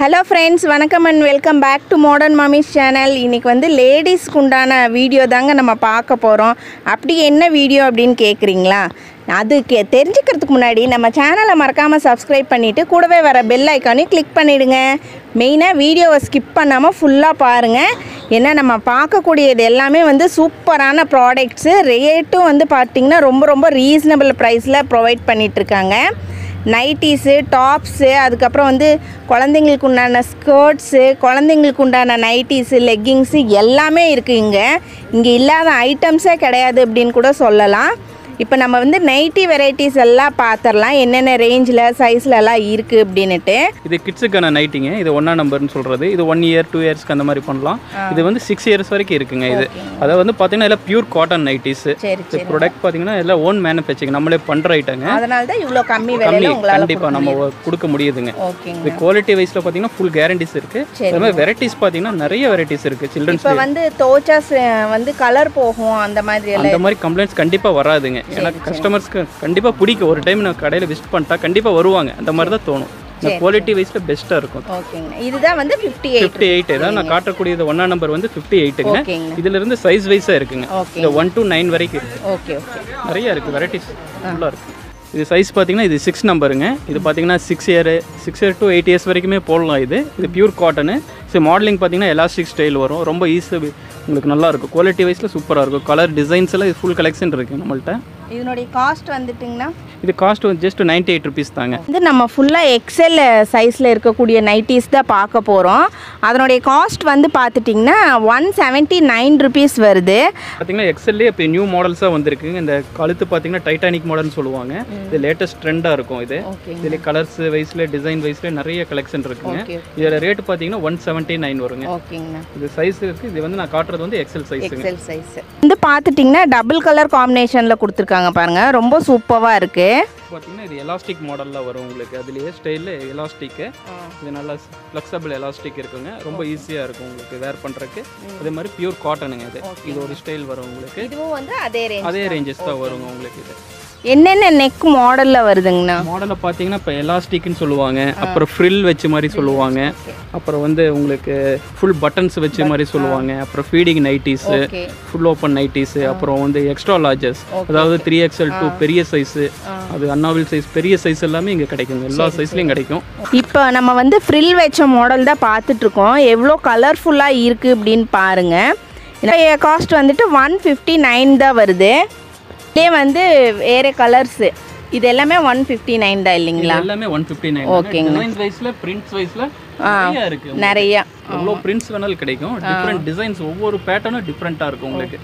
Hello friends வணக்கம் and welcome back to modern mommies channel இன்றைக்கி வந்து லேடிஸ்க்கு உண்டான வீடியோ தாங்க நம்ம பார்க்க போகிறோம் அப்படி என்ன வீடியோ அப்படின்னு கேட்குறீங்களா அதுக்கு தெரிஞ்சுக்கிறதுக்கு முன்னாடி நம்ம சேனலை மறக்காமல் சப்ஸ்கிரைப் பண்ணிவிட்டு கூடவே வர பெல் ஐக்கானையும் கிளிக் பண்ணிவிடுங்க மெயினாக வீடியோவை ஸ்கிப் பண்ணாமல் ஃபுல்லாக பாருங்கள் ஏன்னா நம்ம பார்க்கக்கூடியது எல்லாமே வந்து சூப்பரான ப்ராடக்ட்ஸு ரேட்டும் வந்து பார்த்திங்கன்னா ரொம்ப ரொம்ப ரீசனபிள் ப்ரைஸில் ப்ரொவைட் பண்ணிகிட்ருக்காங்க நைட்டிஸு டாப்ஸு அதுக்கப்புறம் வந்து குழந்தைங்களுக்கு உண்டான ஸ்கர்ட்ஸு குழந்தைங்களுக்கு உண்டான நைட்டிஸு லெக்கிங்ஸு எல்லாமே இருக்குது இங்கே இங்கே இல்லாத ஐட்டம்ஸே கிடையாது அப்படின்னு கூட சொல்லலாம் இப்போ நம்ம வந்து நைட்டி வெரைட்டிஸ் எல்லாம் பார்த்துடலாம் என்னென்ன ரேஞ்சில் சைஸில் எல்லாம் இருக்குது அப்படின்னுட்டு இது கிட்ஸுக்கான நைட்டிங்க இது ஒன்றா நம்பர்னு சொல்கிறது இது ஒன் இயர் டூ இயர்ஸ்க்கு அந்த மாதிரி பண்ணலாம் இது வந்து சிக்ஸ் இயர்ஸ் வரைக்கும் இருக்குங்க இது அதை வந்து பார்த்தீங்கன்னா எல்லாம் பியூர் காட்டன் நைட்டிஸு சரி இது சரி ப்ராடக்ட் பார்த்தீங்கன்னா எல்லாம் ஓன் மேனுஃபேக்சரிங் நம்மளே பண்ணுற ஐட்டங்க அதனால தான் இவ்வளோ கம்மி கம்மி விலையில உங்களால் கண்டிப்பாக நம்ம கொடுக்க முடியுதுங்க ஓகேங்க இது குவாலிட்டி வைஸில் பார்த்தீங்கன்னா ஃபுல் கேரண்டிஸ் இருக்குது சரி. அது மாதிரி வெரைட்டிஸ் பார்த்தீங்கன்னா நிறைய வெரைட்டிஸ் இருக்குது சில்ட்ரன்ஸ் இப்போ வந்து தோச்சாஸ் வந்து கலர் போகும் அந்த மாதிரி எல்லாம் அந்த மாதிரி கம்ப்ளைண்ட்ஸ் கண்டிப்பாக வராதுங்க ஏன்னா கஸ்டமர்ஸ்க்கு கண்டிப்பாக பிடிக்கும் ஒரு டைம் நான் கடையில் விசிட் பண்ணிட்டா கண்டிப்பாக வருவாங்க அந்த மாதிரி தான் தோணும் இந்த குவாலிட்டி வைஸில் பெஸ்ட்டாக இருக்கும் ஓகேங்க இதுதான் வந்து ஃபிஃப்டி எயிட் ஃபிஃப்டி எயிட் தான் நான் காட்டக்கூடியது ஒன்றா நம்பர் வந்து ஃபிஃப்டி எயிட்டுங்க ஓகேங்க இதுல இருந்து சைஸ் வைஸாக இருக்குங்க ஓகே இந்த ஒன் டு நைன் வரைக்கும் இருக்கு ஓகே ஓகே நிறைய இருக்குது வெரைட்டிஸ் ஃபுல்லாக இருக்குது இது சைஸ் பார்த்தீங்கன்னா இது சிக்ஸ் நம்பருங்க இது பார்த்தீங்கன்னா six year six year to eight years வரைக்குமே போடலாம் இது இது பியூர் காட்டனு ஸோ மாடலிங் பார்த்தீங்கன்னா எலாஸ்டிக் ஸ்டைல் வரும் ரொம்ப ஈஸி உங்களுக்கு நல்லா இருக்கும் குவாலிட்டி வைஸில் சூப்பராக இருக்கும் கலர் டிசைன்ஸ் எல்லாம் இது ஃபுல் கலெக்ஷன் இருக்குது நம்மள்ட்ட இதனுடைய காஸ்ட் வந்துட்டுங்கண்ணா இது காஸ்ட் வந்து ஜஸ்ட் நைன்டி எயிட் ருபீஸ் தாங்க வந்து நம்ம ஃபுல்லாக எக்ஸல் சைஸில் இருக்கக்கூடிய நைட்டிஸ் தான் பார்க்க போகிறோம் அதனுடைய காஸ்ட் வந்து பார்த்துட்டிங்கன்னா ஒன் செவன்ட்டி நைன் ருபீஸ் வருது பார்த்தீங்கன்னா எக்ஸல்லே இப்போ நியூ மாடல்ஸாக வந்திருக்குங்க இந்த கழுத்து பார்த்தீங்கன்னா டைட்டானிக் மாடல்னு சொல்லுவாங்க இது லேட்டஸ்ட் ட்ரெண்டாக இருக்கும் இது ஓகே இதில் கலர்ஸ் வைஸில் டிசைன் வைஸில் நிறைய கலெக்ஷன் இருக்குங்க ஓகே இதோட ரேட் பார்த்தீங்கன்னா ஒன் செவன்ட்டி நைன் வருங்க ஓகேங்கண்ணா இது சைஸ் இருக்குது இது வந்து நான் காட்டுறது வந்து எக்ஸல் சைஸுங்க எக்ஸல் சைஸ் வந்து பார்த்துட்டிங்கன்னா டபுள் கலர் காம்பினேஷனில் கொடுத்துருக்காங்க பாருங்கள் ரொம்ப சூப்பராக இருக்குது பார்த்தீங்கன்னா இது எலாஸ்டிக் மாடலில் வரும் உங்களுக்கு அதுலேயே ஸ்டைலில் எலாஸ்டிக்கு இது நல்லா ஃப்ளெக்சபிள் எலாஸ்டிக் இருக்குங்க ரொம்ப ஈஸியாக இருக்கும் உங்களுக்கு வேர் பண்ணுறதுக்கு அதே மாதிரி பியூர் காட்டனுங்க இது இது ஒரு ஸ்டைல் வரும் உங்களுக்கு இதுவும் வந்து அதே ரேஞ்ச் அதே ரேஞ்சஸ் தான் வருங்க உங்களுக்கு இது என்னென்ன நெக் மாடலில் வருதுங்கண்ணா மாடலை பார்த்தீங்கன்னா இப்போ எலாஸ்டிக்னு சொல்லுவாங்க அப்புறம் ஃப்ரில் வச்ச மாதிரி சொல்லுவாங்க அப்புறம் வந்து உங்களுக்கு ஃபுல் பட்டன்ஸ் வச்ச மாதிரி சொல்லுவாங்க அப்புறம் feeding nighties okay full open nighties அப்புறம் வந்து எக்ஸ்ட்ரா லார்ஜஸ் அதாவது த்ரீ எக்ஸ்எல் டூ பெரிய சைஸு அது அன்னாவில் சைஸ் பெரிய சைஸ் எல்லாமே இங்கே கிடைக்குங்க எல்லா சைஸ்லையும் கிடைக்கும் இப்போ நம்ம வந்து ஃப்ரில் வச்ச மாடல் தான் பார்த்துட்ருக்கோம் எவ்வளோ கலர்ஃபுல்லாக இருக்குது அப்படின்னு பாருங்கள் காஸ்ட் வந்துட்டு ஒன் ஃபிஃப்டி நைன் தான் வருது இதே வந்து வேறு கலர்ஸு இது எல்லாமே ஒன் ஃபிஃப்டி நைன் தான் இல்லைங்களா இது எல்லாமே ஒன் ஃபிஃப்டி நைன் ஓகேங்க. டிசைன்ஸ் வைஸில் பிரிண்ட்ஸ் வைஸில் நிறைய இருக்கு நிறையா எவ்வளோ பிரிண்ட்ஸ் வேணாலும் கிடைக்கும் டிஃப்ரெண்ட் டிசைன்ஸ் ஒவ்வொரு பேட்டர்னும் டிஃப்ரெண்ட்டாக இருக்கும் உங்களுக்கு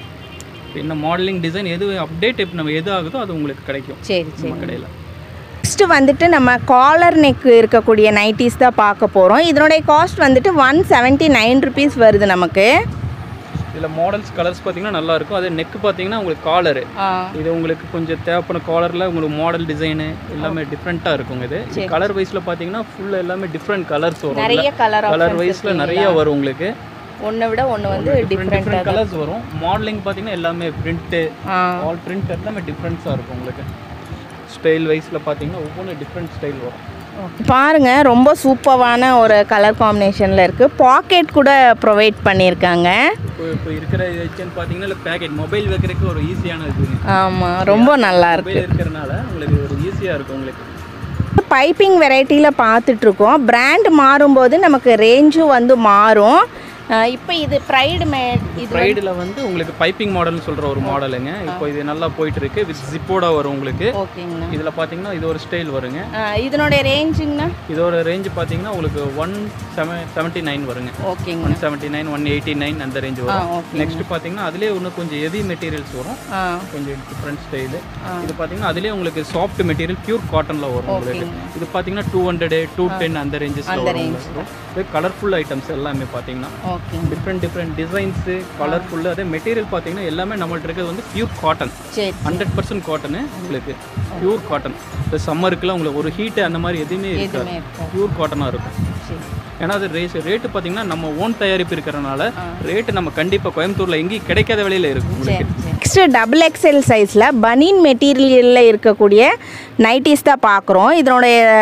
என்ன மாடலிங் டிசைன் எது அப்டேட் இப்போ நம்ம எது ஆகுதோ அது உங்களுக்கு கிடைக்கும் சரி சரி நம்ம கடையில் நெக்ஸ்ட்டு வந்துட்டு நம்ம காலர் நெக் இருக்கக்கூடிய நைட்டிஸ் தான் பார்க்க போகிறோம் இதனுடைய காஸ்ட் வந்துட்டு ஒன் செவன்ட்டி நைன் ருபீஸ் வருது நமக்கு இதில் மாடல்ஸ் கலர்ஸ் பார்த்தீங்கன்னா நல்லா இருக்கும் அதே நெக் பார்த்தீங்கன்னா உங்களுக்கு காலரு இது உங்களுக்கு கொஞ்சம் தேவைப்பட காலரில் உங்களுக்கு மாடல் டிசைனு எல்லாமே டிஃப்ரெண்ட்டாக இருக்கும் இது கலர் வைஸில் பார்த்தீங்கன்னா ஃபுல் எல்லாமே டிஃப்ரெண்ட் கலர்ஸ் வரும் நிறைய கலர் கலர் வைஸில் நிறைய வரும் உங்களுக்கு ஒன்றை விட ஒன்று வந்து டிஃப்ரெண்ட் டிஃப்ரெண்ட் கலர்ஸ் வரும் மாடலிங் பார்த்தீங்கன்னா எல்லாமே பிரிண்ட்டு ஆல் பிரிண்ட் எல்லாமே டிஃப்ரெண்ட்ஸாக இருக்கும் உங்களுக்கு ஸ்டைல் வைஸில் பார்த்தீங்கன்னா ஒவ்வொன்றும் டிஃப்ரெண்ட் ஸ்டைல் வரும் பாருங்க ரொம்ப சூப்பரான ஒரு கலர் காம்பினேஷனில் இருக்குது பாக்கெட் கூட ப்ரொவைட் பண்ணியிருக்காங்க இப்போ இப்போ இருக்கிற இதுன்னு பார்த்தீங்கன்னா இல்லை பேக்கெட் மொபைல் வைக்கிறதுக்கு ஒரு ஈஸியான இதுங்க ஆமாம் ரொம்ப நல்லா இருக்கு மொபைல் இருக்கிறனால உங்களுக்கு ஒரு ஈஸியாக இருக்கும் உங்களுக்கு பைப்பிங் வெரைட்டியில் பார்த்துட்ருக்கோம் பிராண்ட் மாறும்போது நமக்கு ரேஞ்சும் வந்து மாறும் இப்போ இது ப்ரைடு மே இது ப்ரைடில் வந்து உங்களுக்கு பைப்பிங் மாடல்னு சொல்கிற ஒரு மாடலுங்க இப்போ இது நல்லா போயிட்டு இருக்கு வித் ஜிப்போட வரும் உங்களுக்கு ஓகேங்கண்ணா இதில் பார்த்தீங்கன்னா இது ஒரு ஸ்டைல் வருங்க ஆ, இதனுடைய ரேஞ்சுங்கண்ணா இதோட ரேஞ்ச் பார்த்தீங்கன்னா உங்களுக்கு ஒன் செவன் செவன்ட்டி நைன் வருங்க ஓகேங்க one seventy nine one eighty nine அந்த ரேஞ்ச் ஆ வரும் ஓகே நெக்ஸ்ட் பார்த்தீங்கன்னா அதுலேயே இன்னும் கொஞ்சம் ஹெவி மெட்டீரியல்ஸ் வரும் ஆ கொஞ்சம் டிஃப்ரெண்ட் ஸ்டைலு இது பார்த்தீங்கன்னா அதுலேயே உங்களுக்கு சாஃப்ட் மெட்டீரியல் பியூர் காட்டனில் வரும் உங்களுக்கு இது பார்த்தீங்கன்னா டூ ஹண்ட்ரடு டூ டென் அந்த ரேஞ்சஸில் வரும் உங்களுக்கு. இது கலர்ஃபுல் ஐட்டம்ஸ் எல்லாமே பார்த்தீங்கன்னா ஓகேங்க டிஃப்ரெண்ட் டிஃப்ரெண்ட் டிசைன்ஸு கலர்ஃபுல்லு அதே மெட்டீரியல் பார்த்தீங்கன்னா எல்லாமே நம்மள்ட்ட இருக்கிறது வந்து பியூர் காட்டன் சரி ஹண்ட்ரட் பர்சன்ட் காட்டனு உங்களுக்கு பியூர் காட்டன் இந்த சம்மருக்குலாம் உங்களுக்கு ஒரு ஹீட்டு அந்த மாதிரி எதுவுமே இருக்காது எதுவுமே இருக்கும் பியூர் காட்டனாக இருக்கும் சரி ஏன்னா அது ரேஸ் ரேட்டு பார்த்தீங்கன்னா நம்ம ஓன் தயாரிப்பு இருக்கிறனால ரேட்டு நம்ம கண்டிப்பாக கோயம்புத்தூரில் எங்கேயும் கிடைக்காத விலையில் இருக்கும் உங்களுக்கு நெக்ஸ்ட்டு டபுள் எக்ஸ்எல் சைஸில் பனியன் மெட்டீரியலில் இருக்கக்கூடிய நைட்டிஸ் தான் பார்க்குறோம் இதனுடைய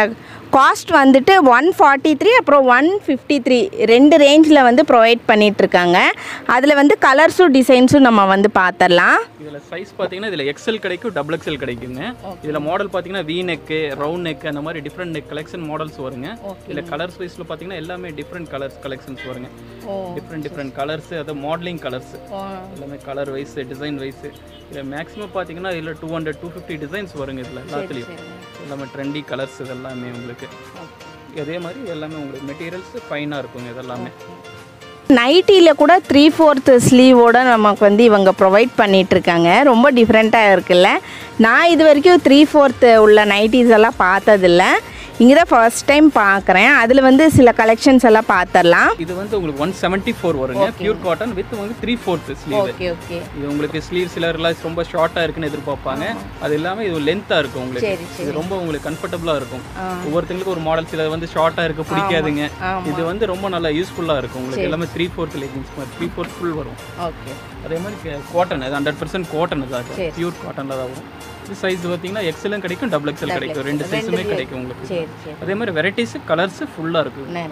காஸ்ட் வந்துட்டு ஒன் ஃபார்ட்டி த்ரீ அப்புறம் ஒன் ஃபிஃப்டி த்ரீ ரெண்டு ரேஞ்சில் வந்து ப்ரொவைட் பண்ணிகிட்ருக்காங்க அதில் வந்து கலர்ஸும் டிசைன்ஸும் நம்ம வந்து பார்த்துடலாம் இதில் சைஸ் பார்த்தீங்கன்னா இதில் எக்ஸல் கிடைக்கும் டபுள் எக்ஸல் கிடைக்குங்க இதில் மாடல் பார்த்தீங்கன்னா வி நெக்கு ரவுண்ட் நெக் அந்த மாதிரி டிஃப்ரெண்ட் நெக் கலெக்ஷன் மாடல்ஸ் வருங்க இதில் கலர்ஸ் வைஸில் பார்த்தீங்கன்னா எல்லாமே டிஃப்ரெண்ட் கலர்ஸ் கலெக்ஷன்ஸ் வருங்க டிஃப்ரெண்ட் டிஃப்ரெண்ட் கலர்ஸ் அது மாடலிங் கலர்ஸ் எல்லாமே கலர் வைஸ் டிசைன் வைஸ் இதில் மேக்ஸிமம் பார்த்தீங்கன்னா இதில் two hundred two fifty designs வருங்க இதில் எல்லாத்துலேயும் எல்லாமே ட்ரெண்டி கலர்ஸ் இதெல்லாமே உங்களுக்கு அதே மாதிரி எல்லாமே உங்களுக்கு மெட்டீரியல்ஸ் ஃபைனாக இருக்குங்க இதெல்லாமே நைட்டியில் கூட த்ரீ ஃபோர்த்து ஸ்லீவோட நமக்கு வந்து இவங்க ப்ரொவைட் பண்ணிகிட்ருக்காங்க ரொம்ப டிஃப்ரெண்ட்டாக இருக்குல்ல நான் இது வரைக்கும் த்ரீ ஃபோர்த்து உள்ள நைட்டிஸ் எல்லாம் பார்த்ததில்ல இங்கே தான் ஃபர்ஸ்ட் டைம் பார்க்குறேன் அதில் வந்து சில கலெக்ஷன்ஸ் எல்லாம் பார்த்துடலாம் இது வந்து உங்களுக்கு ஒன் செவன்ட்டி ஃபோர் வருங்க பியூர் காட்டன் வித் வந்து three fourth sleeve okay okay இது உங்களுக்கு ஸ்லீவ் சிலர்லாம் ரொம்ப ஷார்ட்டாக இருக்குன்னு எதிர்பார்ப்பாங்க அது இல்லாமல் இது லென்த்தாக இருக்கும் உங்களுக்கு சரி, இது ரொம்ப உங்களுக்கு கம்ஃபர்டபுளாக இருக்கும் ஒவ்வொருத்தங்களுக்கும் ஒரு மாடல் சில வந்து ஷார்ட்டாக இருக்க பிடிக்காதுங்க இது வந்து ரொம்ப நல்லா யூஸ்ஃபுல்லாக இருக்கும் உங்களுக்கு எல்லாமே த்ரீ ஃபோர்த் லெகின்ஸ் மாதிரி த்ரீ ஃபோர்த் ஃபுல் வரும் ஓகே அதே மாதிரி காட்டன் அது ஹண்ட்ரட் பர்சன்ட் காட்டன் தான் இருக்கும் பியூர் காட்டனில் தான் வரும் இது சைஸ் பார்த்தீங்கன்னா எக்ஸலும் கிடைக்கும் டபுள் எக்ஸல் கிடைக்கும் ரெண்டு சைஸுமே கிடைக்கும் உங்களுக்கு சரி சரி அதே மாதிரி வெரைட்டிஸ் கலர்ஸ் ஃபுல்லாக இருக்கும் நிறைய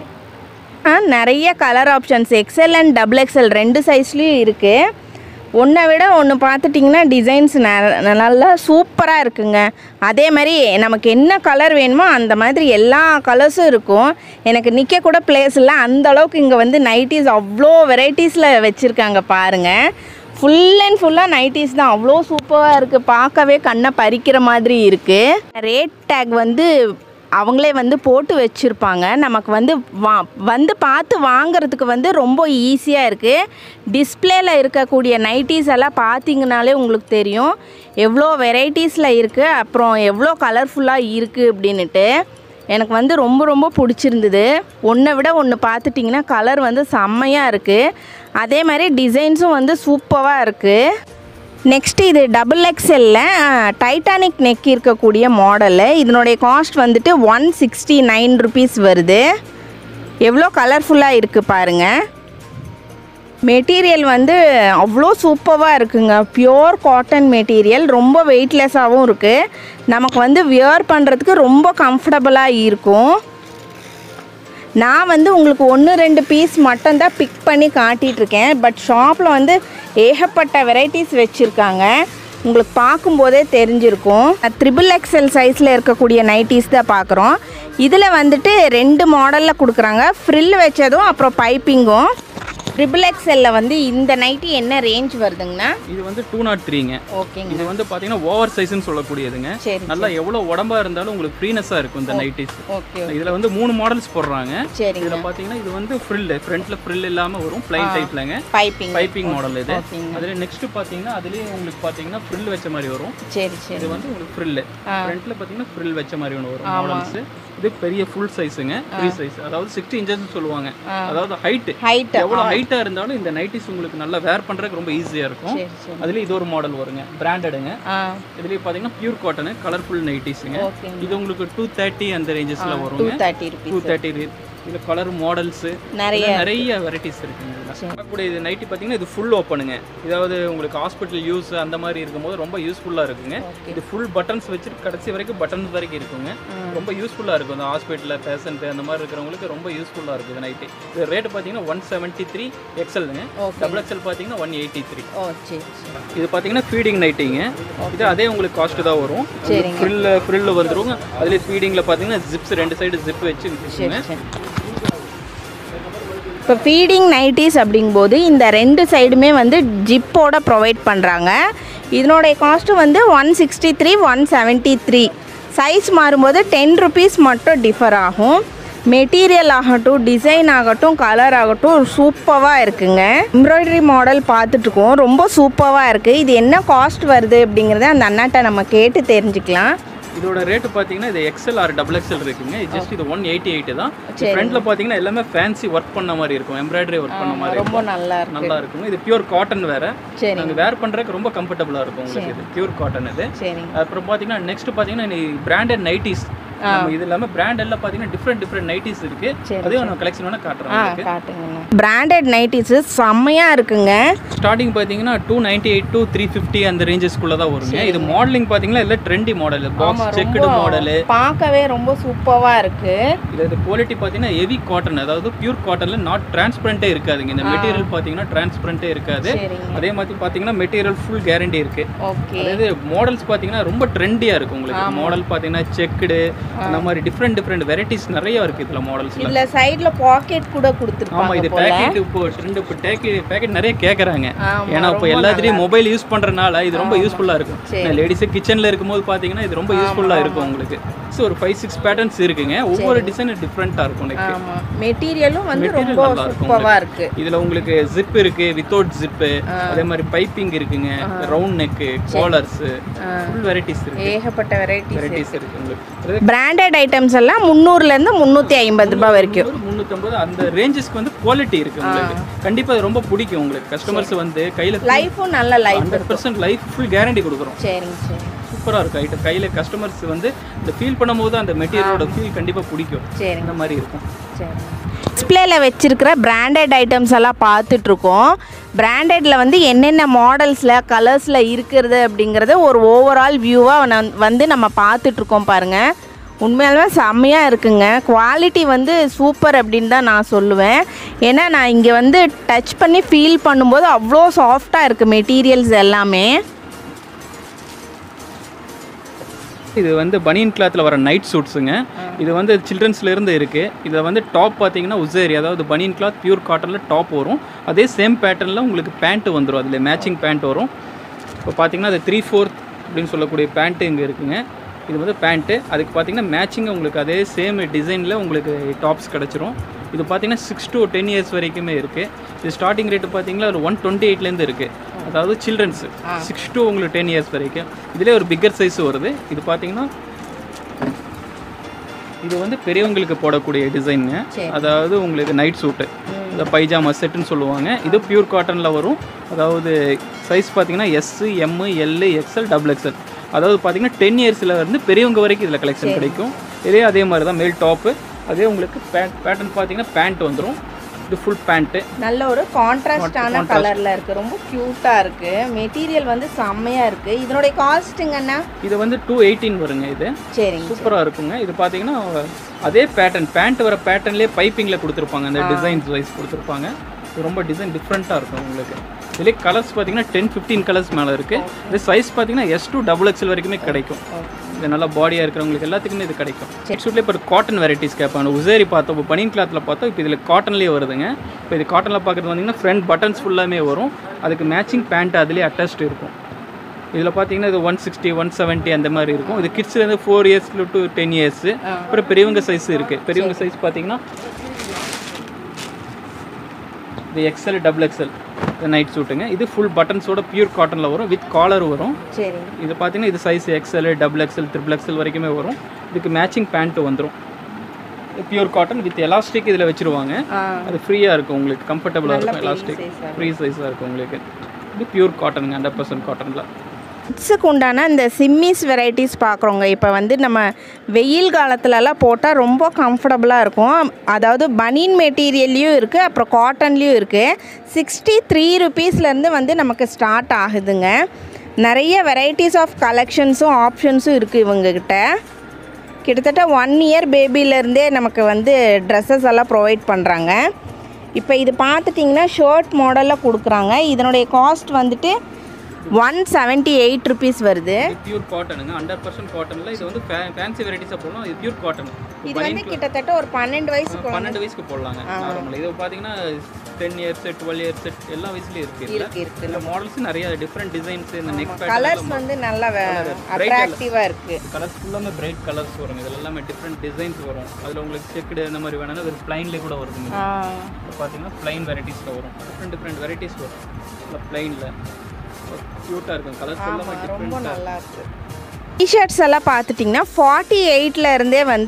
ஆ நிறைய colour options XL and double XL ரெண்டு சைஸ்லேயும் இருக்குது ஒன்றை விட ஒன்று பார்த்துட்டிங்கன்னா டிசைன்ஸ் நல்லா சூப்பராக இருக்குங்க அதே மாதிரி நமக்கு என்ன கலர் வேணுமோ அந்த மாதிரி எல்லா கலர்ஸும் இருக்கும் எனக்கு நிற்க கூட பிளேஸ் இல்லை அந்த அளவுக்கு இங்கே வந்து நைட்டிஸ் அவ்வளோ வெரைட்டிஸில் வச்சுருக்காங்க பாருங்கள் ஃபுல் அண்ட் ஃபுல்லாக நைட்டிஸ் தான் அவ்வளோ சூப்பராக இருக்குது பார்க்கவே கண்ணை பறிக்கிற மாதிரி இருக்குது ரேட் டேக் வந்து அவங்களே வந்து போட்டு வச்சுருப்பாங்க நமக்கு வந்து வா வந்து பார்த்து வாங்குறதுக்கு வந்து ரொம்ப ஈஸியாக இருக்குது டிஸ்பிளேல இருக்கக்கூடிய நைட்டிஸ் எல்லாம் பார்த்தீங்கனாலே உங்களுக்கு தெரியும் எவ்வளோ வெரைட்டிஸில் இருக்குது அப்புறம் எவ்வளோ கலர்ஃபுல்லாக இருக்குது அப்படின்னுட்டு எனக்கு வந்து ரொம்ப ரொம்ப பிடிச்சிருந்தது ஒன்றை விட ஒன்று பார்த்துட்டிங்கன்னா கலர் வந்து செம்மையாக இருக்குது அதே மாதிரி டிசைன்ஸும் வந்து சூப்பராக இருக்குது நெக்ஸ்ட் இது டபுள் எக்ஸ்எல்ல டைட்டானிக் நெக் இருக்கக்கூடிய மாடலு இதனுடைய காஸ்ட் வந்துட்டு ஒன் சிக்ஸ்டி நைன் ருபீஸ் வருது எவ்வளோ கலர்ஃபுல்லாக இருக்குது பாருங்கள் மெட்டீரியல் வந்து அவ்வளோ சூப்பராக இருக்குங்க பியோர் காட்டன் மெட்டீரியல் ரொம்ப வெயிட்லெஸ்ஸாகவும் இருக்குது நமக்கு வந்து வியர் பண்ணுறதுக்கு ரொம்ப கம்ஃபர்டபுளாக இருக்கும் நான் வந்து உங்களுக்கு ஒன்று ரெண்டு பீஸ் மட்டும்தான் பிக் பண்ணி காட்டிகிட்ருக்கேன் பட் ஷாப்பில் வந்து ஏகப்பட்ட வெரைட்டிஸ் வச்சுருக்காங்க உங்களுக்கு பார்க்கும்போதே தெரிஞ்சிருக்கும் த்ரிபிள் எக்ஸ்எல் சைஸில் இருக்கக்கூடிய நைட்டிஸ் தான் பார்க்குறோம் இதில் வந்துட்டு ரெண்டு மாடலில் கொடுக்குறாங்க ஃப்ரில் வச்சதும் அப்புறம் பைப்பிங்கும் ட்ரிபிள் எக்ஸ்எல்ல வந்து இந்த நைட்டி என்ன ரேஞ்ச் வருதுங்கண்ணா இது வந்து டூ நாட் த்ரீங்க ஓகேங்க இது வந்து பார்த்தீங்கன்னா ஓவர் சைஸ்னு சொல்லக்கூடியதுங்க சரி நல்லா எவ்வளோ உடம்பா இருந்தாலும் உங்களுக்கு ஃப்ரீனஸாக இருக்கும் இந்த நைட்டிஸ் ஓகே இதில் வந்து மூணு மாடல்ஸ் போடுறாங்க சரிங்க இதில் பார்த்தீங்கன்னா இது வந்து ஃப்ரில் ஃப்ரண்ட்ல ஃப்ரில் இல்லாமல் வரும் பிளைன் டைப்லங்க பைப்பிங் பைப்பிங் மாடல் இது ஓகேங்க. அதில் நெக்ஸ்ட் பார்த்தீங்கன்னா அதுலேயே உங்களுக்கு பார்த்தீங்கன்னா ஃப்ரில் வச்ச மாதிரி வரும் சரி சரி இது வந்து உங்களுக்கு ஃப்ரில் ஃப்ரண்ட்ல பார்த்தீங்கன்னா ஃப்ரில் வச்ச மாதிரி ஒன்று வரும் மாடல்ஸ் இது பெரிய ஃபுல் சைஸுங்க ஃப்ரீ சைஸ் அதாவது சிக்ஸ்டி இன்ச்சஸ் சொல்லுவாங்க அதாவது ஹைட் ஹைட் எவ்வளோ ஹைட்டாக இருந்தாலும் இந்த நைட்டிஸ் உங்களுக்கு நல்லா வேர் பண்ணுறதுக்கு ரொம்ப ஈஸியாக இருக்கும் சரி சரி அதுலேயும் இது ஒரு மாடல் வருங்க பிராண்டடுங்க ஆ இதுலேயே பார்த்தீங்கன்னா பியூர் காட்டனு கலர்ஃபுல் நைட்டிஸுங்க ஓகேங்க இது உங்களுக்கு டூ தேர்ட்டி அந்த ரேஞ்சஸில் டூ வருங்க தேர்ட்டி ருபீஸ் டூ தேர்ட்டி இதில் கலர் மாடல்ஸு நிறைய நிறைய வெரைட்டிஸ் இருக்குங்க இதில் பார்க்கக்கூடிய இது நைட்டி பார்த்தீங்கன்னா இது ஃபுல் ஓப்பனுங்க இதாவது உங்களுக்கு ஹாஸ்பிட்டல் யூஸ் அந்த மாதிரி இருக்கும்போது ரொம்ப யூஸ்ஃபுல்லாக இருக்குங்க இது ஃபுல் பட்டன்ஸ் வச்சு கடைசி வரைக்கும் பட்டன்ஸ் வரைக்கும் இருக்குங்க ரொம்ப யூஸ்ஃபுல்லாக இருக்கும் இந்த ஹாஸ்பிட்டலில் பேஷண்ட் அந்த மாதிரி இருக்கிறவங்களுக்கு ரொம்ப யூஸ்ஃபுல்லாக இருக்கும் இந்த நைட்டி இது ரேட் பார்த்தீங்கன்னா ஒன் செவன்ட்டி த்ரீ எக்ஸல்ங்க Okay. டபுள் எக்ஸல் பார்த்தீங்கன்னா ஒன் எயிட்டி த்ரீ ஓ சரி சரி இது பார்த்தீங்கன்னா ஃபீடிங் நைட்டிங்க இது அதே உங்களுக்கு காஸ்ட் தான் வரும் சரிங்க. ஃப்ரில்ல ஃப்ரில்ல வந்துருங்க அதுலேயே ஃபீடிங்கில் பார்த்தீங்கன்னா ஜிப்ஸ் ரெண்டு சைடு ஜிப் வச்சு விட்டுருங்க சரி இப்போ ஃபீடிங் நைட்டிஸ் அப்படிங்கும்போது இந்த ரெண்டு சைடுமே வந்து ஜிப்போட ப்ரொவைட் பண்ணுறாங்க இதனுடைய காஸ்ட்டு வந்து one sixty three one seventy three size மாறும்போது டென் ருபீஸ் மட்டும் டிஃபர் ஆகும் மெட்டீரியல் ஆகட்டும் டிசைன் ஆகட்டும் கலர் ஆகட்டும் சூப்பராக இருக்குங்க எம்ப்ராய்டரி மாடல் பார்த்துட்ருக்கோம் ரொம்ப சூப்பராக இருக்குது இது என்ன காஸ்ட் வருது அப்படிங்கிறத அந்த அண்ணாட்ட நம்ம கேட்டு தெரிஞ்சுக்கலாம் இதோட ரேட்டு பார்த்தீங்கன்னா இது எக்ஸல் ஆர் டபுள் எக்ஸல் இருக்குங்க இது ஜஸ்ட் இது ஒன் எயிட்டி எயிட் தான் ஃப்ரண்ட்ல பார்த்தீங்கன்னா எல்லாமே ஃபேன்சி ஒர்க் பண்ண மாதிரி இருக்கும் எம்ப்ராய்டரி ஒர்க் பண்ண மாதிரி ரொம்ப நல்லா இருக்கு நல்லா இருக்குங்க இது பியூர் காட்டன் வேற சரி நாங்க வேர் பண்றதுக்கு ரொம்ப கம்ஃபர்டபுளாக இருக்கும் உங்களுக்கு இது பியூர் காட்டன் இது சரிங்க அப்புறம் பார்த்தீங்கன்னா நெக்ஸ்ட் பார்த்தீங்கன்னா பிராண்டட் நைட்டிஸ் நம்ம இது இல்லாமல் பிராண்ட் எல்லாம் பார்த்தீங்கன்னா டிஃப்ரெண்ட் டிஃப்ரெண்ட் நைட்டிஸ் இருக்கு சரி, அதையும் நம்ம கலெக்ஷன் வேணால் காட்டுறோம் ஆ உங்களுக்கு காட்டுங்கண்ணா பிராண்டட் நைட்டிஸு செம்மையாக இருக்குங்க ஸ்டார்டிங் பார்த்தீங்கன்னா two ninety eight two three fifty அந்த ரேஞ்சஸ்க்குள்ள தான் வருங்க இது மாடலிங் பார்த்தீங்கன்னா இல்லை trendy model box checked model பார்க்கவே ரொம்ப சூப்பராக இருக்கு இது குவாலிட்டி பார்த்தீங்கன்னா ஹெவி காட்டன் அதாவது பியூர் காட்டனில் நாட் டிரான்ஸ்பரண்ட்டே இருக்காதுங்க இந்த மெட்டீரியல் பார்த்தீங்கன்னா டிரான்ஸ்பரண்ட்டே இருக்காது சரிங்க அதே மாதிரி பார்த்தீங்கன்னா மெட்டீரியல் ஃபுல் கேரண்டி இருக்கு ஓகே அதாவது மாடல்ஸ் பார்த்தீங்கன்னா ரொம்ப ட்ரெண்டியாக இருக்கும் உங்களுக்கு மாடல் பார்த்தீங்கன்னா செக்குடு அந்த மாதிரி டிஃப்ரெண்ட் டிஃப்ரெண்ட் வெரைட்டிஸ் நிறைய இருக்கு இதில் மாடல்ஸில் இதுல சைடுல பாக்கெட் கூட ஆமா கொடுத்துருப்பாங்க இது போல பேக்கெட் இப்போ ட்ரெண்ட் இப்போ பேக்கெட் பேக்கெட் நிறைய கேட்குறாங்க ஆமா, ஏன்னா இப்போ ரொம்ப எல்லாத்துலேயும் மொபைல் யூஸ் பண்ணுறனால இது ரொம்ப யூஸ்ஃபுல்லாக இருக்கும் சரி. லேடிஸு கிச்சனில் இருக்கும்போது பார்த்தீங்கன்னா இது ரொம்ப யூஸ்ஃபுல்லாக இருக்கும் உங்களுக்கு ஸோ ஒரு ஃபைவ் சிக்ஸ் பேட்டர்ன்ஸ் இருக்குங்க ஒவ்வொரு டிசைன் டிஃப்ரெண்ட்டாக இருக்கும் உங்களுக்கு ஆமா மெட்டீரியலும் வந்து Material ரொம்ப நல்லா இருக்கும் சூப்பரா இருக்கு இதில் உங்களுக்கு ஜிப் இருக்கு வித்தவுட் ஜிப்பு அதே மாதிரி பைப்பிங் இருக்குங்க round neck collars full varieties இருக்கு ஏகப்பட்ட வெரைட்டிஸ் வெரைட்டிஸ் இருக்கு உங்களுக்கு பிராண்டட் ஐட்டம்ஸ் எல்லாம் முந்நூறுல இருந்து முந்நூற்றி ஐம்பது ரூபாய் வரைக்கும் ஒரு முந்நூற்றம்பது அந்த ரேஞ்சஸ்க்கு வந்து குவாலிட்டி இருக்கு உங்களுக்கு கண்டிப்பாக அது ரொம்ப பிடிக்கும் உங்களுக்கு கஸ்டமர்ஸ் வந்து கையில் லைஃபும் நல்ல life hundred percent life full guarantee கொடுக்குறோம் சரிங்க சரி சூப்பராக இருக்கும் ஐட்டம் கையில் கஸ்டமர்ஸ் வந்து இந்த ஃபீல் பண்ணும்போது அந்த மெட்டீரியலோட ஃபீல் கண்டிப்பாக பிடிக்கும் சரிங்க இந்த மாதிரி இருக்கும் சரி டிஸ்பிளேல வச்சிருக்கிற பிராண்டட் ஐட்டம்ஸ் எல்லாம் பார்த்துட்டு இருக்கோம் பிராண்டட்ல வந்து என்னென்ன மாடல்ஸில் கலர்ஸில் இருக்கிறது அப்படிங்கிறத ஒரு ஓவரால் வியூவாக வந்து நம்ம பார்த்துட்டு இருக்கோம் பாருங்க உண்மையாலுமே செம்மையாக இருக்குங்க குவாலிட்டி வந்து சூப்பர் அப்படின்னு தான் நான் சொல்லுவேன் ஏன்னா நான் இங்கே வந்து டச் பண்ணி ஃபீல் பண்ணும்போது அவ்வளோ சாஃப்டாக இருக்குது மெட்டீரியல்ஸ் எல்லாமே இது வந்து பனியன் கிளாத்தில் வர நைட் சூட்ஸுங்க இது வந்து சில்ட்ரன்ஸ்ல இருந்து இருக்கு இதை வந்து டாப் பார்த்தீங்கன்னா உசேரி அதாவது பனியன் கிளாத் பியூர் காட்டனில் டாப் வரும் அதே சேம் பேட்டர்னில் உங்களுக்கு பேண்ட் வந்துடும் அதில் மேட்சிங் பேண்ட் வரும் இப்போ பார்த்தீங்கன்னா அது த்ரீ ஃபோர்த் அப்படின்னு சொல்லக்கூடிய பேண்ட்டு இங்கே இருக்குங்க இது வந்து பேண்ட்டு அதுக்கு பார்த்தீங்கன்னா மேட்சிங் உங்களுக்கு அதே சேம் டிசைனில் உங்களுக்கு டாப்ஸ் கிடச்சிரும் இது பார்த்தீங்கன்னா சிக்ஸ் to டென் இயர்ஸ் வரைக்குமே இருக்குது இது ஸ்டார்டிங் ரேட்டு பார்த்தீங்கன்னா ஒரு ஒன் டுவெண்ட்டி எயிட்லேருந்து இருக்குது அதாவது சில்ட்ரன்ஸ் சிக்ஸ் to உங்களுக்கு டென் இயர்ஸ் வரைக்கும் இதிலே ஒரு பிக்கர் சைஸ் வருது இது பார்த்தீங்கன்னா இது வந்து பெரியவங்களுக்கு போடக்கூடிய டிசைனுங்க சரி. அதாவது உங்களுக்கு நைட் சூட்டு இந்த பைஜாமா செட்டுன்னு சொல்லுவாங்க இது பியூர் காட்டனில் வரும் அதாவது சைஸ் பார்த்தீங்கன்னா S M L XL double XL அதாவது பார்த்தீங்கன்னா டென் இயர்ஸில் இருந்து பெரியவங்க வரைக்கும் இதில் கலெக்ஷன் கிடைக்கும் இதே அதே மாதிரி தான் மேல் டாப்பு அதே உங்களுக்கு பேண்ட் பேட்டர்ன் பார்த்தீங்கன்னா பேண்ட் வந்துடும் இது ஃபுல் பேண்ட்டு நல்ல ஒரு கான்ட்ராஸ்டான கலரில் இருக்குது ரொம்ப க்யூட்டாக இருக்குது மெட்டீரியல் வந்து செம்மையாக இருக்குது இதனுடைய காஸ்ட்டுங்கண்ணா இது வந்து டூ எயிட்டீன் வருங்க இது சரிங்க சூப்பராக இருக்குங்க இது பார்த்தீங்கன்னா அதே பேட்டர்ன் பேண்ட் வர பேட்டர்ன்லேயே பைப்பிங்கில் கொடுத்துருப்பாங்க அந்த டிசைன்ஸ் வைஸ் கொடுத்துருப்பாங்க இது ரொம்ப டிசைன் டிஃப்ரெண்ட்டாக இருக்கும் உங்களுக்கு இதுலேயே கலர்ஸ் பார்த்தீங்கன்னா டென் ஃபிஃப்டீன் கலர்ஸ் மேலே இருக்குது இது சைஸ் பார்த்தீங்கன்னா எஸ் டூ டபுள் எக்ஸ்எல் வரைக்குமே கிடைக்கும் இது நல்லா பாடியாக இருக்கிறவங்களுக்கு எல்லாத்துக்குமே இது கிடைக்கும் ஆக்சுவலி இப்போ காட்டன் வெரைட்டிஸ் கேட்பாங்க உசேரி பார்த்தோம் இப்போ பனியன் கிளாத்தில் பார்த்தோம் இப்போ இதில் காட்டன்லேயே வருதுங்க இப்போ இது காட்டனில் பார்க்குறது வந்தீங்கன்னா ஃப்ரண்ட் பட்டன்ஸ் ஃபுல்லாமே வரும் அதுக்கு மேட்சிங் பேண்ட் அதுலேயே அட்டாச்டு இருக்கும் இதில் பார்த்தீங்கன்னா இது ஒன் சிக்ஸ்டி ஒன் செவன்ட்டி அந்த மாதிரி இருக்கும் இது கிட்ஸ்லேருந்து four years to ten years அப்புறம் பெரியவங்க சைஸ் இருக்குது பெரியவங்க சைஸ் பார்த்தீங்கன்னா இது எக்ஸ்எல் டபுள் எக்ஸ்எல் இது நைட் சூட்டுங்க இது ஃபுல் பட்டன்ஸோட பியூர் காட்டனில் வரும் வித் காலர் வரும் சரிங்க இது பார்த்தீங்கன்னா இது size XL double XL triple XL வரைக்குமே வரும் இதுக்கு மேட்சிங் பேண்ட்டு வந்துடும் பியூர் காட்டன் வித் எலாஸ்டிக் இதில் வச்சுருவாங்க ஆ அது ஃப்ரீயாக இருக்கும் உங்களுக்கு கம்ஃபர்டபுளாக நல்ல இருக்கும் எலாஸ்டிக் size ஆ ஃப்ரீ சைஸாக இருக்கும் உங்களுக்கு இது பியூர் காட்டனுங்க ஹண்ட்ரட் பர்சன்ட் காட்டனில் கிட்ஸுக்கு உண்டான இந்த சிம்மிஸ் வெரைட்டிஸ் பார்க்குறோங்க இப்போ வந்து நம்ம வெயில் காலத்துலலாம் போட்டால் ரொம்ப கம்ஃபர்டபுளாக இருக்கும் அதாவது பனியன் மெட்டீரியல்லையும் இருக்குது அப்புறம் காட்டன்லேயும் இருக்குது சிக்ஸ்டி த்ரீ ருபீஸ்லேருந்து வந்து நமக்கு ஸ்டார்ட் ஆகுதுங்க நிறைய வெரைட்டிஸ் ஆஃப் கலெக்ஷன்ஸும் ஆப்ஷன்ஸும் இருக்குது இவங்கக்கிட்ட கிட்டத்தட்ட ஒன் இயர் பேபிலேருந்தே நமக்கு வந்து ட்ரெஸ்ஸஸ் எல்லாம் ப்ரொவைட் பண்ணுறாங்க இப்போ இது பார்த்துட்டிங்கன்னா ஷர்ட் மாடலில் கொடுக்குறாங்க இதனுடைய காஸ்ட் வந்துட்டு ஒன் செவன்ட்டி எயிட் ருபீஸ் வருது பியூர் காட்டனுங்க ஹண்ட்ரட் பர்சன்ட் காட்டனில் இது வந்து ஃபேன்சி வெரைட்டிஸாக போடலாம் இது பியூர் காட்டன் இது வந்து கிட்டத்தட்ட ஒரு பன்னெண்டு வயசுக்கு பன்னெண்டு வயசுக்கு போடலாங்க நார்மல் இது பார்த்தீங்கன்னா டென் இயர்ஸ் டுவெல் இயர்ஸ் எல்லா வயசுலையும் இருக்குது இதில் இருக்கு இருக்கு இதில் மாடல்ஸ் நிறைய டிஃப்ரெண்ட் டிசைன்ஸ் இந்த நெக் கலர்ஸ் வந்து நல்லா அட்ராக்டிவாக இருக்குது கலர்ஸ் ஃபுல்லாமே பிரைட் கலர்ஸ் வரும் இதில் எல்லாமே டிஃப்ரெண்ட் டிசைன்ஸ் வரும் அதில் உங்களுக்கு செக்குடு அந்த மாதிரி வேணாலும் இது ப்ளைன்லேயே கூட வருதுங்க இப்போ பார்த்தீங்கன்னா ப்ளைன் வெரைட்டிஸில் வரும் டிஃப்ரெண்ட் டிஃப்ரெண்ட் வெரைட்டிஸ் வரும் இல்லை ப்ளைனில் க்யூட்டாக இருக்கும் கலர்ஸ் எல்லாமே ரொம்ப டிஃப்ரெண்ட்டாக நல்லா இருக்கு டிஷர்ட்ஸ் எல்லாம் பார்த்துட்டிங்கன்னா ஃபார்ட்டி எயிட்டில் இருந்தே வந்து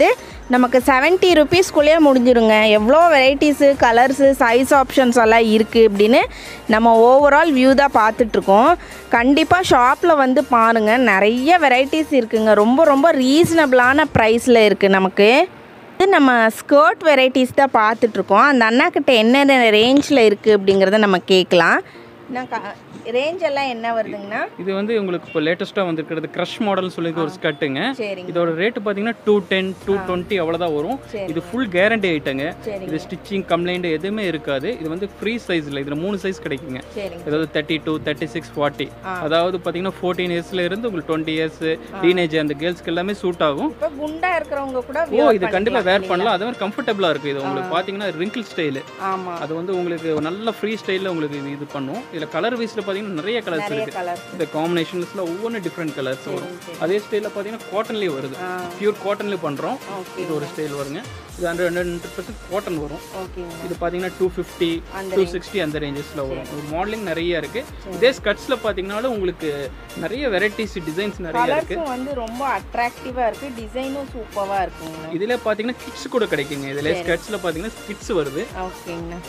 நமக்கு செவன்ட்டி ருபீஸ்க்குள்ளேயே முடிஞ்சிருங்க எவ்வளோ வெரைட்டிஸு கலர்ஸு சைஸ் ஆப்ஷன்ஸ் எல்லாம் இருக்குது அப்படின்னு நம்ம ஓவரால் வியூ தான் பார்த்துட்ருக்கோம் கண்டிப்பாக ஷாப்பில் வந்து பாருங்கள் நிறைய வெரைட்டிஸ் இருக்குங்க ரொம்ப ரொம்ப ரீசனபிளான ப்ரைஸில் இருக்குது நமக்கு இது நம்ம ஸ்கர்ட் வெரைட்டிஸ் தான் பார்த்துட்ருக்கோம் அந்த அண்ணாக்கிட்ட என்னென்ன ரேஞ்சில் இருக்குது அப்படிங்கிறத நம்ம கேட்கலாம் நான் ரேஞ்ச் எல்லாம் என்ன வருதுங்கண்ணா இது வந்து உங்களுக்கு இப்போ லேட்டஸ்ட்டாக வந்திருக்கிறது க்ரஷ் மாடல்னு சொல்லி ஒரு ஸ்கர்ட்டுங்க சரிங்க இதோட ரேட்டு பார்த்தீங்கன்னா டூ டென் டூ டுவெண்ட்டி அவ்வளோதான் வரும் சரி. இது ஃபுல் கேரண்டி ஐட்டங்க சரிங்க இது ஸ்டிச்சிங் கம்ப்ளைண்ட் எதுவுமே இருக்காது இது வந்து ஃப்ரீ சைஸில் இதில் மூணு சைஸ் கிடைக்குங்க சரிங்க அதாவது thirty two thirty six forty ஆ. அதாவது பார்த்தீங்கன்னா ஃபோர்டீன் இயர்ஸ்ல இருந்து உங்களுக்கு டுவெண்ட்டி இயர்ஸ் டீனேஜ் அந்த கேர்ள்ஸ்க்கு எல்லாமே சூட் ஆகும் இப்போ குண்டா இருக்கிறவங்க கூட ஓ இது கண்டிப்பாக வேர் பண்ணலாம் அதே மாதிரி கம்ஃபர்டபுளாக இருக்குது இது உங்களுக்கு பார்த்தீங்கன்னா ரிங்கிள் ஸ்டைலு ஆமா அது வந்து உங்களுக்கு நல்ல ஃப்ரீ ஸ்டைலில் உங்களுக்கு இது இது பண்ணும் இதில் கலர் வைஸில் பார்த்தீங்கன்னா நிறைய கலர்ஸ் நிறைய இருக்குது கலர் இந்த காம்பினேஷன்ஸில் ஒவ்வொன்றும் டிஃப்ரெண்ட் கலர்ஸ் வரும் அதே ஸ்டைலில் பார்த்தீங்கன்னா காட்டன்லேயே வருது ஆ பியூர் காட்டன்லேயே பண்ணுறோம் ஓகே இது ஒரு ஸ்டைல் வருங்க இது ஹண்ட்ரட் ஹண்ட்ரட் பர்சன்ட் காட்டன் வரும் ஓகேங்க இது பார்த்தீங்கன்னா டூ ஃபிஃப்டி அந்த டூ சிக்ஸ்டி அந்த ரேஞ்சஸில் வரும் மாடலிங் நிறைய இருக்குது இதே ஸ்கர்ட்ஸில் பார்த்தீங்கன்னாலும் உங்களுக்கு நிறைய வெரைட்டிஸ் டிசைன்ஸ் நிறைய இருக்குது கலர்ஸும் வந்து ரொம்ப அட்ராக்டிவா இருக்கு டிசைனும் சூப்பரா இருக்குங்க இதில் பார்த்தீங்கன்னா கிட்ஸ் கூட கிடைக்குங்க இதில் ஸ்கர்ட்ஸில் பார்த்தீங்கன்னா கிட்ஸ் வருது ஓகேங்கண்ணா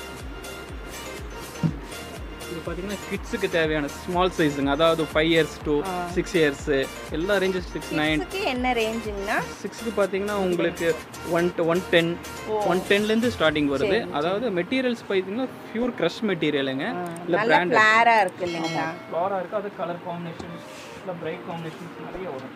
இது பார்த்தீங்கன்னா கிட்ஸுக்கு தேவையான ஸ்மால் சைஸுங்க அதாவது five years to six years எல்லா ரேஞ்சஸ் சிக்ஸ் நைன் இதுக்கு என்ன ரேஞ்சுங்கண்ணா சிக்ஸுக்கு பார்த்தீங்கன்னா உங்களுக்கு ஒன் ஒன் டென் ஒன் டென்லேருந்து ஸ்டார்டிங் வருது அதாவது மெட்டீரியல்ஸ் பார்த்தீங்கன்னா பியூர் க்ரஷ் மெட்டீரியலுங்க இல்லை நல்ல பிராண்ட் ஃபிளாரா இருக்கு இல்லைங்களா ஃப்ளாராக இருக்குது அது கலர் காம்பினேஷன் இல்லை பிரைட் காம்பினேஷன்ஸ் நிறைய வரும்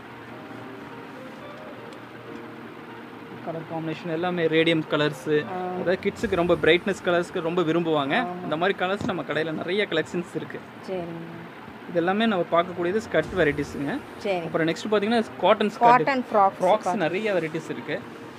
கலர் காம்பினேஷன் எல்லாமே ரேடியம் கலர்ஸு அதாவது கிட்ஸுக்கு ரொம்ப பிரைட்னஸ் கலர்ஸ்க்கு ரொம்ப விரும்புவாங்க அந்த மாதிரி கலர்ஸ் நம்ம கடையில் நிறைய கலெக்ஷன்ஸ் இருக்குது சரிங்க இது எல்லாமே நம்ம பார்க்கக்கூடியது ஸ்கர்ட் வெரைட்டிஸுங்க சரி அப்புறம் நெக்ஸ்ட் பார்த்தீங்கன்னா cotton skirt cotton frock frocks நிறைய வெரைட்டிஸ் இருக்கு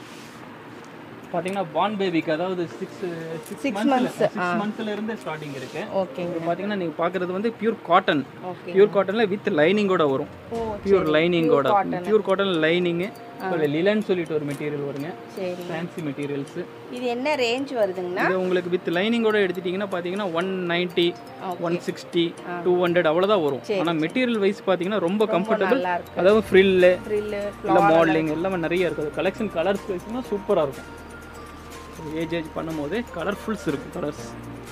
பார்த்தீங்கன்னா பான் பேபிக்கு அதாவது சிக்ஸ் சிக்ஸ் மந்த்ஸ் சிக்ஸ் மந்த்ல இருந்து ஸ்டார்டிங் இருக்கு ஓகேங்க இது பார்த்தீங்கன்னா நீங்கள் பார்க்குறது வந்து பியூர் காட்டன் ஓகே பியூர் காட்டனில் வித் லைனிங்கோட வரும் ஓ பியூர் லைனிங்கோட பியூர் காட்டன் லைனிங்கு லிலன் சொல்லிட்டு ஒரு மெட்டீரியல் வருங்க சரி ஃபேன்சி மெட்டீரியல்ஸ் இது என்ன ரேஞ்ச் வருதுங்கண்ணா இது உங்களுக்கு வித் லைனிங்கோட எடுத்துட்டிங்கன்னா பார்த்தீங்கன்னா one ninety one sixty two hundred அவ்வளோதான் வரும் ஆனால் மெட்டீரியல் வைஸ் பார்த்தீங்கன்னா ரொம்ப கம்ஃபர்டபுள் நல்லா இருக்கு அதாவது ஃப்ரில்லு ஃப்ரில்லு இல்லை மாடலிங் எல்லாமே நிறைய இருக்குது கலெக்ஷன் கலர்ஸ் வைஸ்னா சூப்பராக இருக்கும் ஏஜ் ஏஜ் பண்ணும்போது கலர்ஃபுல்ஸ் இருக்கும் கலர்ஸ்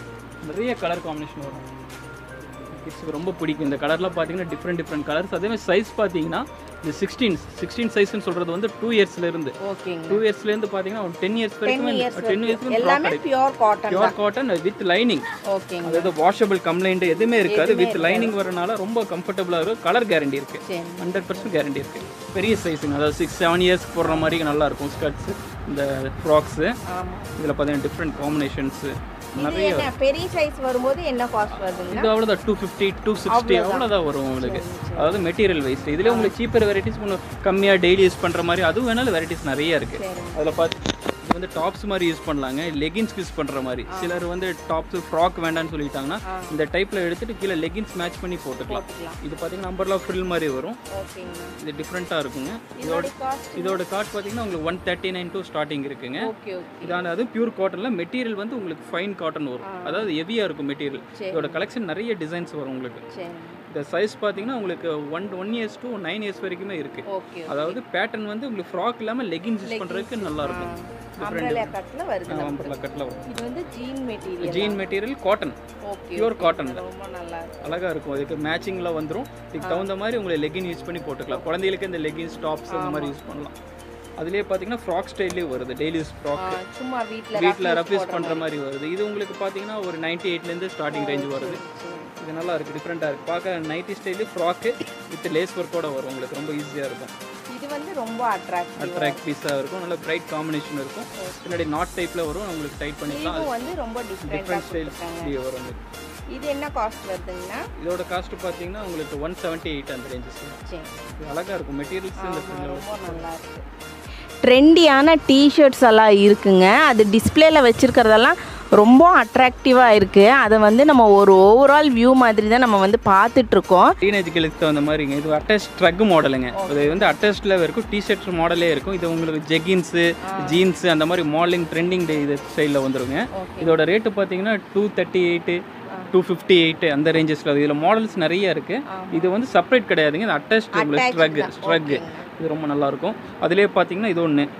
நிறைய கலர் காம்பினேஷன் வரும் கிட்ஸுக்கு ரொம்ப பிடிக்கும் இந்த கலர்லாம் பார்த்தீங்கன்னா டிஃப்ரெண்ட் டிஃப்ரெண்ட் கலர்ஸ் அதே மாதிரி சைஸ் பார்த்தீங்கன்னா இந்த சிக்ஸ்டீன் சிக்ஸ்டீன் சைஸ்னு சொல்கிறது வந்து டூ இயர்ஸ்லேருந்து ஓகேங்க டூ இயர்ஸ்லேருந்து பார்த்தீங்கன்னா ஒரு டென் இயர்ஸ் வரைக்கும் டென் இயர்ஸ் எல்லாமே pure cotton pure cotton with lining ஓகேங்க அதாவது வாஷபிள் கம்ப்ளைண்ட் எதுவுமே இருக்காது வித் லைனிங் வரனால ரொம்ப கம்ஃபர்டபுளாக இருக்கும் கலர் கேரண்டி இருக்குது சரி ஹண்ட்ரட் பர்சன்ட் கேரண்டி இருக்குது பெரிய சைஸுங்க அதாவது சிக்ஸ் செவன் இயர்ஸ் போடுற மாதிரி நல்லா இருக்கும் ஸ்கர்ட்ஸு இந்த ஃப்ராக்ஸு ஆமா இதில் பார்த்தீங்கன்னா டிஃப்ரெண்ட் காம்பினேஷன்ஸு இது என்ன பெரிய சைஸ் வரும்போது என்ன காஸ்ட் வருதுங்கண்ணா இது அவ்வளோதான் டூ ஃபிஃப்டி டூ சிக்ஸ்டி அவ்வளோதான் வரும் உங்களுக்கு அதாவது மெட்டீரியல் வைஸ் இதில் உங்களுக்கு சீப்பர் வெரைட்டிஸ் கொஞ்சம் கம்மியாக டெய்லி யூஸ் பண்ணுற மாதிரி அதுவும் வேணாலும் வெரைட்டிஸ் நிறைய இருக்குது சரி அதில் பார்த்து இது வந்து டாப்ஸ் மாதிரி யூஸ் பண்ணலாங்க லெகின்ஸ்க்கு யூஸ் பண்ணுற மாதிரி சிலர் வந்து டாப்ஸ் ஃப்ராக் வேண்டாம்னு சொல்லிட்டாங்கன்னா இந்த டைப்பில் எடுத்துட்டு கீழே லெகின்ஸ் மேட்ச் பண்ணி போட்டுக்கலாம் போட்டுக்கலாம் இது பார்த்தீங்கன்னா நம்பர்லாம் ஃப்ரில் மாதிரி வரும் ஓகேங்கண்ணா இது டிஃப்ரெண்ட்டாக இருக்குங்க இதோட காஸ்ட் இதோட கார்ட் பார்த்தீங்கன்னா உங்களுக்கு one thirty nine two starting இருக்குங்க ஓகே ஓகே இதான அது பியூர் காட்டனில் மெட்டீரியல் வந்து உங்களுக்கு ஃபைன் காட்டன் வரும் அதாவது ஹெவியாக இருக்கும் மெட்டீரியல் இதோட கலெக்ஷன் நிறைய டிசைன்ஸ் வரும் உங்களுக்கு சரி இந்த சைஸ் பார்த்தீங்கன்னா உங்களுக்கு one one years to nine years வரைக்குமே இருக்குது ஓகே அதாவது பேட்டர்ன் வந்து உங்களுக்கு ஃப்ராக் இல்லாமல் லெகின்ஸ் யூஸ் பண்ணுறதுக்கு நல்லா இருக்கும் அம்ரேலா கட்ல வருது அம்பர்லா கட்டில் வரும் இது வந்து jean material jean material cotton okay pure cotton ரொம்ப நல்லா இருக்கு அழகாக இருக்கும் அதுக்கு மேட்சிங்கில் வந்துடும் இதுக்கு தகுந்த மாதிரி உங்களை லெகின் யூஸ் பண்ணி போட்டுக்கலாம் குழந்தைகளுக்கு இந்த லெகின்ஸ் டாப்ஸ் அந்த மாதிரி யூஸ் பண்ணலாம் அதுலேயே பார்த்தீங்கன்னா ஃப்ராக் ஸ்டைல்லேயும் வருது டெய்லி யூஸ் ஃப்ராக் ஆ, சும்மா வீட்ல வீட்டில் ரஃப்யூஸ் பண்ணுற மாதிரி வருது இது உங்களுக்கு பார்த்தீங்கன்னா ஒரு நைன்டி எயிட்லேருந்து ஸ்டார்டிங் ரேஞ்ச் வருது இது நல்லா இருக்குது டிஃப்ரெண்ட்டாக இருக்குது பார்க்க nighty style frock with lace ஒர்க்கோட வரும் உங்களுக்கு ரொம்ப ஈஸியாக இருக்கும் இது வந்து ரொம்ப அட்ராக்டிவ் அட்ராக்ட் பீஸாக இருக்கும் நல்ல பிரைட் காம்பினேஷன் இருக்கும் பின்னாடி நாட் டைப்பில் வரும் உங்களுக்கு டைட் பண்ணிக்கலாம் இது வந்து ரொம்ப டிஃப்ரெண்டா டிஃப்ரெண்ட் ஸ்டைல்ஸ் இப்படி வரும் உங்களுக்கு இது என்ன காஸ்ட் வருதுங்கண்ணா இதோட காஸ்ட் பார்த்தீங்கன்னா உங்களுக்கு ஒன் செவன்ட்டி எயிட் அந்த ரேஞ்சஸ் சரி இது அழகாக இருக்கும் மெட்டீரியல்ஸ் இந்த ரொம்ப நல்லா இருக்கு ட்ரெண்டியான டிஷர்ட்ஸ் எல்லாம் இருக்குங்க அது டிஸ்பிளேல வச்சுருக்கிறதெல்லாம் ரொம்ப அட்ராக்டிவாக இருக்குது அதை வந்து நம்ம ஒரு ஓவரால் வியூ மாதிரி தான் நம்ம வந்து பார்த்துட்ருக்கோம் டீனேஜ்களுக்கு தகுந்த மாதிரிங்க இது அட்டாச் ட்ரக் மாடலுங்க இது வந்து அட்டாச்சில் இருக்கும் டிஷர்ட் மாடலே இருக்கும் இது உங்களுக்கு ஜெகின்ஸு ஜீன்ஸு அந்த மாதிரி மாடலிங் ட்ரெண்டிங் இது ஸ்டைலில் வந்துருங்க இதோட ரேட்டு பார்த்தீங்கன்னா two thirty eight two fifty eight அந்த ரேஞ்சஸில் இதில் மாடல்ஸ் நிறைய இருக்குது இது வந்து செப்பரேட் கிடையாதுங்க இது அட்டாச் உங்களுக்கு ஸ்ட்ரக் ஸ்ட்ரக் இது ரொம்ப நல்லாயிருக்கும் அதுலேயே பார்த்தீங்கன்னா இது ஒன்று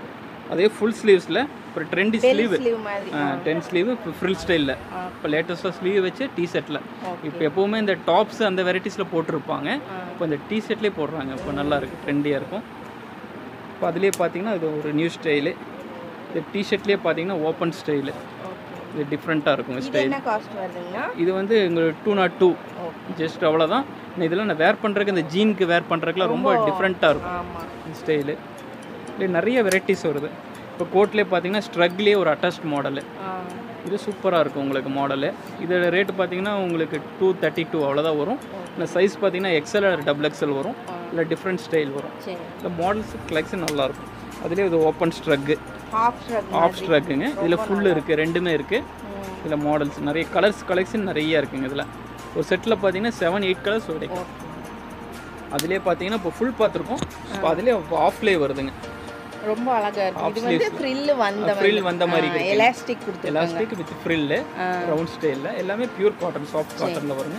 அதே ஃபுல் ஸ்லீவ்ஸில் ஒரு ட்ரெண்டி ஸ்லீவ் ஸ்லீவ் மாதிரி டென் ஸ்லீவ் ஃப்ரில் ஸ்டைலில் இப்போ லேட்டஸ்ட்டாக ஸ்லீவ் வச்சு டி ஷர்ட்டில் இப்போ எப்போவுமே இந்த டாப்ஸ் அந்த வெரைட்டிஸில் போட்டிருப்பாங்க இப்போ இந்த டி ஷர்ட்லேயே போடுறாங்க இப்போ நல்லா இருக்குது ட்ரெண்டியாக இருக்கும் இப்போ அதுலேயே பார்த்தீங்கன்னா இது ஒரு நியூ ஸ்டைலு இது டி ஷர்ட்லேயே பார்த்தீங்கன்னா ஓப்பன் ஸ்டைலு இது டிஃப்ரெண்ட்டாக இருக்கும் இது ஸ்டைல் என்ன காஸ்ட் வருதுங்கண்ணா இது வந்து எங்களுக்கு டூ நாட் டூ ஜஸ்ட் அவ்வளோதான் இதெல்லாம் நான் வேர் பண்ணுறதுக்கு இந்த ஜீனுக்கு வேர் பண்ணுறதுக்குலாம் ரொம்ப டிஃப்ரெண்ட்டாக இருக்கும் ஆமாம் ஸ்டைலு இல்லை நிறைய வெரைட்டிஸ் வருது இப்போ கோட்லேயே பார்த்தீங்கன்னா ஸ்ட்ரக்லேயே ஒரு அட்டாச்ட் மாடலு இது சூப்பராக இருக்கும் உங்களுக்கு மாடலு இதோட ரேட்டு பார்த்தீங்கன்னா உங்களுக்கு டூ தேர்ட்டி டூ அவ்வளோதான் வரும் இந்த சைஸ் பார்த்தீங்கன்னா எக்ஸல் டபுள் எக்ஸல் வரும் இல்லை டிஃப்ரெண்ட் ஸ்டைல் வரும் சரி இந்த மாடல்ஸ் கலெக்ஷன் நல்லாயிருக்கும் அதுலேயே இது open shrug half shrug half ஸ்ட்ரக்குங்க இதில் ஃபுல் இருக்குது ரெண்டுமே இருக்குது இதில் மாடல்ஸ் நிறைய கலர்ஸ் கலெக்ஷன் நிறைய இருக்குங்க இதில் ஒரு செட்டில் பார்த்தீங்கன்னா செவன் எயிட் கலர்ஸ் கிடைக்கும் அதுலேயே பார்த்தீங்கன்னா இப்போ ஃபுல் பார்த்துருக்கோம் இப்போ அதுலேயே ஆஃப்லேயே வருதுங்க ரொம்ப அழகா இருக்கு இது வந்து ஃப்ரில் வந்த ஃப்ரில் வந்த மாதிரி எலாஸ்டிக் கொடுத்துருக்காங்க எலாஸ்டிக் வித் ஃப்ரில்லு ரவுண்ட் ஸ்டைலில் எல்லாமே பியூர் காட்டன் சாஃப்ட் காட்டனில் வருங்க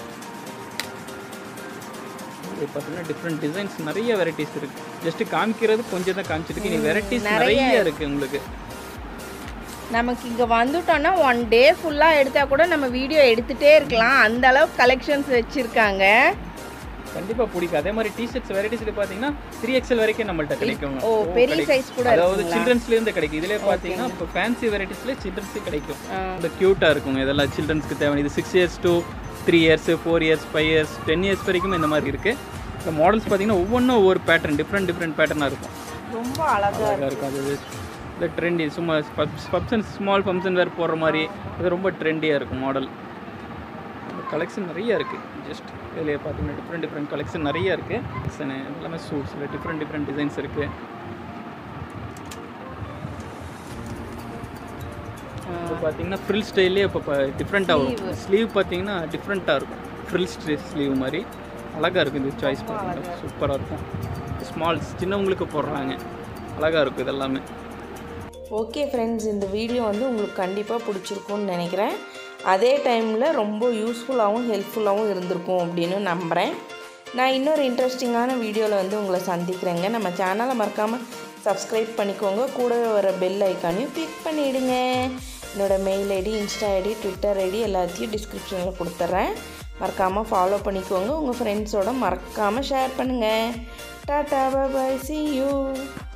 இது பார்த்தீங்கன்னா டிஃப்ரெண்ட் டிசைன்ஸ் நிறைய வெரைட்டிஸ் இருக்குது ஜஸ்ட் காமிக்கிறது கொஞ்சம் தான் காமிச்சிருக்கு நீ வெரைட்டிஸ் நிறைய இருக்குது உங்களுக்கு நமக்கு இங்கே வந்துட்டோம்னா ஒன் டே ஃபுல்லாக எடுத்தால் கூட நம்ம வீடியோ எடுத்துகிட்டே இருக்கலாம் அந்த அளவுக்கு கலெக்ஷன்ஸ் வச்சுருக்காங்க கண்டிப்பாக பிடிக்கும் அதே மாதிரி டிஷர்ட்ஸ் வெரைட்டிஸில் பார்த்தீங்கன்னா த்ரீ எக்ஸல் வரைக்கும் நம்மள்ட்ட கிடைக்கும் ஓ பெரிய சைஸ் கூட அதாவது சில்ட்ரன்ஸ்லேருந்து கிடைக்கும் இதிலே பார்த்தீங்கன்னா இப்போ ஃபேன்சி வெரைட்டிஸில் சில்ட்ரன்ஸு கிடைக்கும் இந்த க்யூட்டாக இருக்குங்க இதெல்லாம் சில்ட்ரன்ஸ்க்கு தேவை இது six years two three years four years five years ten years வரைக்கும் இந்த மாதிரி இருக்குது இந்த மாடல்ஸ் பார்த்தீங்கன்னா ஒவ்வொன்றும் ஒவ்வொரு பேட்டர்ன் டிஃப்ரெண்ட் டிஃப்ரெண்ட் பேட்டர்னாக இருக்கும் ரொம்ப அழகா அழகாக இருக்கும் அது இந்த ட்ரெண்டி சும்மா ஃபங்க்ஷன் ஸ்மால் ஃபங்க்ஷன் வேறு போடுற மாதிரி அது ரொம்ப ட்ரெண்டியாக இருக்கும் மாடல் கலெக்ஷன் நிறைய இருக்குது ஜஸ்ட் இதில் பார்த்தீங்கன்னா டிஃப்ரெண்ட் டிஃப்ரெண்ட் கலெக்ஷன் நிறைய இருக்குது எல்லாமே சூட்ஸில் டிஃப்ரெண்ட் டிஃப்ரெண்ட் டிசைன்ஸ் இருக்குது இப்போ பார்த்தீங்கன்னா ஃப்ரில் ஸ்டைல்லே இப்போ டிஃப்ரெண்ட்டாக வரும் ஸ்லீவ் பார்த்தீங்கன்னா டிஃப்ரெண்ட்டாக இருக்கும் ஃப்ரில் ஸ்லீவ் மாதிரி அழகாக இருக்கும் இது சாய்ஸ் பார்த்தீங்கன்னா சூப்பராக இருக்கும் ஸ்மால் சின்னவங்களுக்கு போடுறாங்க அழகாக இருக்கும் இதெல்லாமே ஓகே ஃப்ரெண்ட்ஸ் இந்த வீடியோ வந்து உங்களுக்கு கண்டிப்பாக பிடிச்சிருக்கும்னு நினைக்கிறேன் அதே டைமில் ரொம்ப யூஸ்ஃபுல்லாகவும் ஹெல்ப்ஃபுல்லாகவும் இருந்திருக்கும் அப்படின்னு நம்புகிறேன் நான் இன்னொரு இன்ட்ரெஸ்டிங்கான வீடியோவில் வந்து உங்களை சந்திக்கிறேங்க நம்ம சேனலை மறக்காமல் சப்ஸ்கிரைப் பண்ணிக்கோங்க கூடவே வர பெல் ஐக்கானையும் கிளிக் பண்ணிவிடுங்க என்னோடய mail ID insta ID Twitter ID எல்லாத்தையும் டிஸ்கிரிப்ஷனில் கொடுத்துட்றேன் மறக்காமல் ஃபாலோ பண்ணிக்கோங்க உங்கள் ஃப்ரெண்ட்ஸோட மறக்காமல் ஷேர் பண்ணுங்கள் டாட்டா பாய் சி யூ